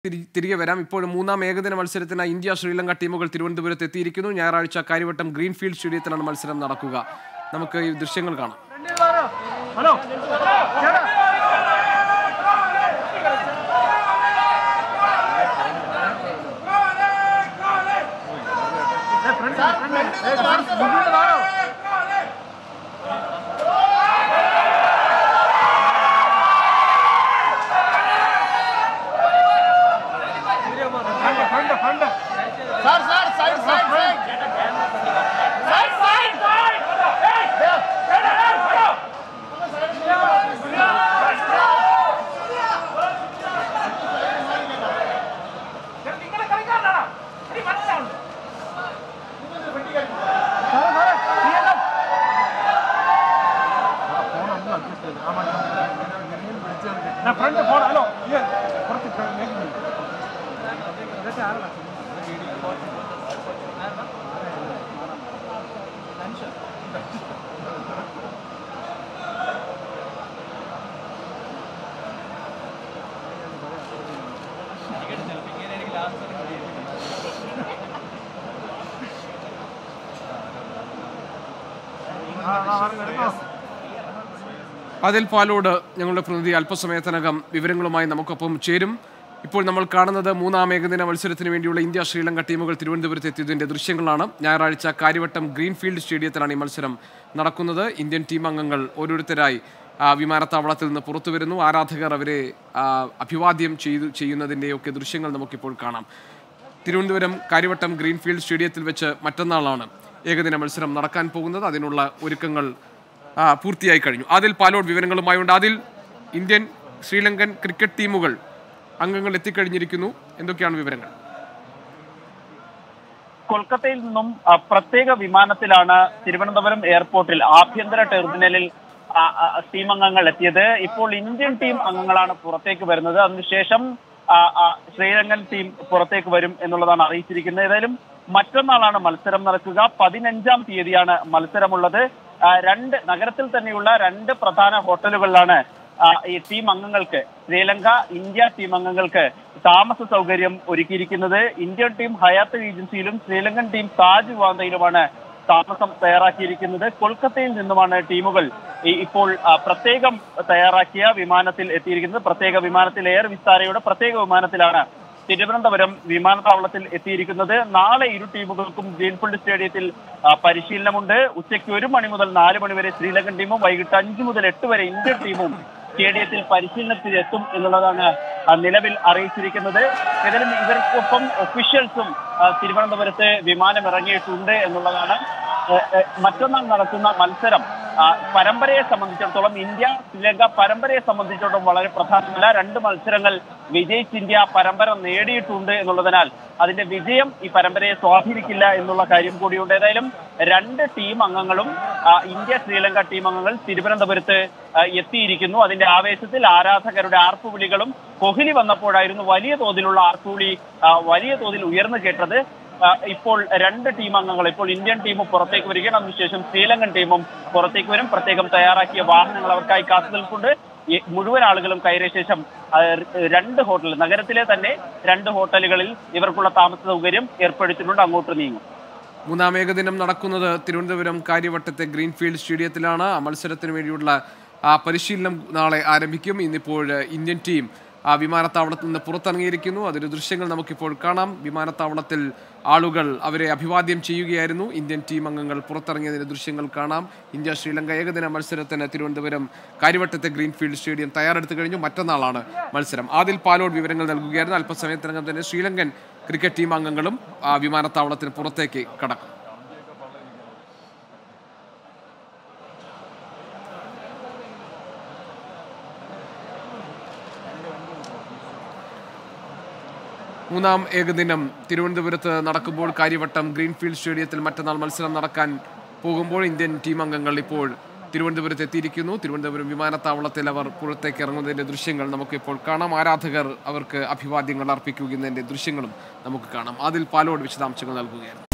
തിരി- തിരികെ വരാം ഇപ്പോൾ മൂന്നാം ഏകദിന മത്സരത്തിന് ഇന്ത്യ ശ്രീലങ്ക ടീമുകൾ തിരുവനന്തപുരത്ത് എത്തിയിരിക്കുന്നു ഞായറാഴ്ച കാര്യവട്ടം ഗ്രീൻഫീൽഡ് സ്റ്റേഡിയത്തിലാണ് മത്സരം നടക്കുക നമുക്ക് ഈ ദൃശ്യങ്ങൾ കാണാം ഹലോ ചേട്ടാ Sir, sir, side, side, side. Side, side, side. Front phone hello ഈ കുറച്ച് മേക്ക് മതി. ആ, ആ, ആ, എടുത്തോ. അതിൽ പാലോട് ഞങ്ങളുടെ പ്രതിനിധി അല്പസമയത്തിനകം വിവരങ്ങളുമായി നമുക്കൊപ്പം ചേരും ഇപ്പോൾ നമ്മൾ കാണുന്നത് മൂന്നാം ഏകദിന മത്സരത്തിന് വേണ്ടിയുള്ള ഇന്ത്യ ശ്രീലങ്ക ടീമുകൾ തിരുവനന്തപുരത്ത് എത്തിയതിന്റെ ദൃശ്യങ്ങളാണ് ഞായറാഴ്ച കാര്യവട്ടം ഗ്രീൻഫീൽഡ് സ്റ്റേഡിയത്തിലാണ് ഈ മത്സരം നടക്കുന്നത് ഇന്ത്യൻ ടീം അംഗങ്ങൾ ഓരോരുത്തരായി ആ, വിമാനത്താവളത്തിൽ നിന്ന് പുറത്തു വരുന്നു ആരാധകർ അവരെ ആ, അഭിവാദ്യം ചെയ്തു ചെയ്യുന്നതിൻ്റെയൊക്കെ ദൃശ്യങ്ങൾ നമുക്കിപ്പോൾ കാണാം തിരുവനന്തപുരം കാര്യവട്ടം ഗ്രീൻഫീൽഡ് സ്റ്റേഡിയത്തിൽ വെച്ച് മറ്റന്നാളാണ് ഏകദിന മത്സരം നടക്കാൻ പോകുന്നത് അതിനുള്ള ഒരുക്കങ്ങൾ ആ, പൂർത്തിയായി കഴിഞ്ഞു അതിൽ പാലോട് വിവരങ്ങളുമായുണ്ട് അതിൽ ഇന്ത്യൻ ശ്രീലങ്കൻ ക്രിക്കറ്റ് ടീമുകൾ അംഗങ്ങൾ എത്തിക്കഴിഞ്ഞിരിക്കുന്നു എന്തൊക്കെയാണ് വിവരങ്ങൾ കൊൽക്കത്തയിൽ നിന്നും ആ, പ്രത്യേക വിമാനത്തിലാണ് തിരുവനന്തപുരം എയർപോർട്ടിൽ ആഭ്യന്തര ടെർമിനലിൽ ആ, ആ, ടീം അംഗങ്ങൾ എത്തിയത് ഇപ്പോൾ ഇന്ത്യൻ ടീം അംഗങ്ങളാണ് പുറത്തേക്ക് വരുന്നത് അതിനുശേഷം ആ, ആ, ശ്രീലങ്കൻ ടീം പുറത്തേക്ക് വരും എന്നുള്ളതാണ് അറിയിച്ചിരിക്കുന്നത് ഏതായാലും മറ്റന്നാളാണ് മത്സരം നടക്കുക പതിനഞ്ചാം തീയതിയാണ് മത്സരമുള്ളത് ആ, രണ്ട് നഗരത്തിൽ തന്നെയുള്ള രണ്ട് പ്രധാന ഹോട്ടലുകളിലാണ് ആ, ഈ ടീം അംഗങ്ങൾക്ക് ശ്രീലങ്ക ഇന്ത്യ ടീം അംഗങ്ങൾക്ക് താമസ സൗകര്യം ഒരുക്കിയിരിക്കുന്നത് ഇന്ത്യൻ ടീം ഹയാത്ത് ഏജൻസിയിലും ശ്രീലങ്കൻ ടീം താജ് വാന്തയിലുമാണ് താമസം തയ്യാറാക്കിയിരിക്കുന്നത് കൊൽക്കത്തയിൽ നിന്നുമാണ് ടീമുകൾ ഈ- ഇപ്പോൾ ആ, പ്രത്യേകം തയ്യാറാക്കിയ വിമാനത്തിൽ എത്തിയിരിക്കുന്നത് പ്രത്യേക വിമാനത്തിൽ എയർ വിസ്താരയുടെ പ്രത്യേക വിമാനത്തിലാണ് തിരുവനന്തപുരം വിമാനത്താവളത്തിൽ എത്തിയിരിക്കുന്നത് നാളെ ഇരു ടീമുകൾക്കും ഗ്രീൻഫീൽഡ് സ്റ്റേഡിയത്തിൽ ആ, പരിശീലനമുണ്ട് ഉച്ചയ്ക്ക് ഒരു മണി മുതൽ നാല് മണി വരെ ശ്രീലങ്കൻ ടീമും വൈകിട്ട് അഞ്ച് മുതൽ എട്ട് വരെ ഇന്ത്യൻ ടീമും സ്റ്റേഡിയത്തിൽ പരിശീലനത്തിൽ എത്തും എന്നുള്ളതാണ് ആ, നിലവിൽ അറിയിച്ചിരിക്കുന്നത് ഏതായാലും ഇവർക്കൊപ്പം ഒഫീഷ്യൽസും ആ, തിരുവനന്തപുരത്ത് വിമാനം ഇറങ്ങിയിട്ടുണ്ട് എന്നുള്ളതാണ് ഏ, ഏ, മറ്റന്നാൾ നടക്കുന്ന മത്സരം ആ, പരമ്പരയെ സംബന്ധിച്ചിടത്തോളം ഇന്ത്യ ശ്രീലങ്ക പരമ്പരയെ സംബന്ധിച്ചിടത്തോളം വളരെ പ്രധാനമല്ല രണ്ട് മത്സരങ്ങൾ വിജയിച്ച് ഇന്ത്യ പരമ്പര നേടിയിട്ടുണ്ട് എന്നുള്ളതിനാൽ അതിന്റെ വിജയം ഈ പരമ്പരയെ സ്വാധീനിക്കില്ല എന്നുള്ള കാര്യം കൂടിയുണ്ട് ഏതായാലും രണ്ട് ടീം അംഗങ്ങളും ആ, ഇന്ത്യ ശ്രീലങ്ക ടീം അംഗങ്ങൾ തിരുവനന്തപുരത്ത് ആ, എത്തിയിരിക്കുന്നു അതിന്റെ ആവേശത്തിൽ ആരാധകരുടെ ആർപ്പുവിളികളും കോഹ്ലി വന്നപ്പോഴായിരുന്നു വലിയ തോതിലുള്ള ആർപ്പുവിളി ആ, വലിയ തോതിൽ ഉയർന്നു കേട്ടത് ആ, ഇപ്പോൾ രണ്ട് ടീം അംഗങ്ങൾ ഇപ്പോൾ ഇന്ത്യൻ ടീം പുറത്തേക്ക് വരികയാണ് അതിനുശേഷം ശ്രീലങ്കൻ ടീമും പുറത്തേക്ക് വരും പ്രത്യേകം തയ്യാറാക്കിയ വാഹനങ്ങൾ അവർക്കായി കാത്തു നിൽപ്പുണ്ട് ഈ മുഴുവൻ ആളുകളും കയറിയ ശേഷം ആ, രണ്ട് ഹോട്ടൽ നഗരത്തിലെ തന്നെ രണ്ട് ഹോട്ടലുകളിൽ ഇവർക്കുള്ള താമസ സൗകര്യം ഏർപ്പെടുത്തിയിട്ടുണ്ട് അങ്ങോട്ട് നീങ്ങും മൂന്നാം ഏകദിനം നടക്കുന്നത് തിരുവനന്തപുരം കാര്യവട്ടത്തെ ഗ്രീൻഫീൽഡ് സ്റ്റേഡിയത്തിലാണ് ആ മത്സരത്തിന് വേണ്ടിയുള്ള ആ പരിശീലനം നാളെ ആരംഭിക്കും ഇന്നിപ്പോൾ ഇന്ത്യൻ ടീം ആ വിമാനത്താവളത്തിൽ നിന്ന് പുറത്തിറങ്ങിയിരിക്കുന്നു അതിന്റെ ദൃശ്യങ്ങൾ നമുക്കിപ്പോൾ കാണാം വിമാനത്താവളത്തിൽ ആളുകൾ അവരെ അഭിവാദ്യം ചെയ്യുകയായിരുന്നു ഇന്ത്യൻ ടീം അംഗങ്ങൾ പുറത്തിറങ്ങിയതിന്റെ ദൃശ്യങ്ങൾ കാണാം ഇന്ത്യ ശ്രീലങ്ക ഏകദിന മത്സരത്തിന് തിരുവനന്തപുരം കാര്യവട്ടത്തെ ഗ്രീൻഫീൽഡ് സ്റ്റേഡിയം തയ്യാറെടുത്തു കഴിഞ്ഞു മറ്റന്നാളാണ് മത്സരം ആദിൽ പാലോട് വിവരങ്ങൾ നൽകുകയായിരുന്നു അല്പസമയത്തിനകം തന്നെ ശ്രീലങ്കൻ ക്രിക്കറ്റ് ടീം അംഗങ്ങളും ആ വിമാനത്താവളത്തിന് പുറത്തേക്ക് കടക്കും മൂന്നാം ഏകദിനം തിരുവനന്തപുരത്ത് നടക്കുമ്പോൾ കാര്യവട്ടം ഗ്രീൻഫീൽഡ് സ്റ്റേഡിയത്തിൽ മറ്റന്നാൾ മത്സരം നടക്കാൻ പോകുമ്പോൾ ഇന്ത്യൻ ടീം അംഗങ്ങൾ ഇപ്പോൾ തിരുവനന്തപുരത്ത് എത്തിയിരിക്കുന്നു തിരുവനന്തപുരം വിമാനത്താവളത്തിൽ അവർ പുറത്തേക്ക് ഇറങ്ങുന്നതിന്റെ ദൃശ്യങ്ങൾ നമുക്കിപ്പോൾ കാണാം ആരാധകർ അവർക്ക് അഭിവാദ്യങ്ങൾ അർപ്പിക്കുന്നതിന്റെ ദൃശ്യങ്ങളും നമുക്ക് കാണാം അതിൽ പാലോട് വിശദാംശങ്ങൾ നൽകുകയാണ്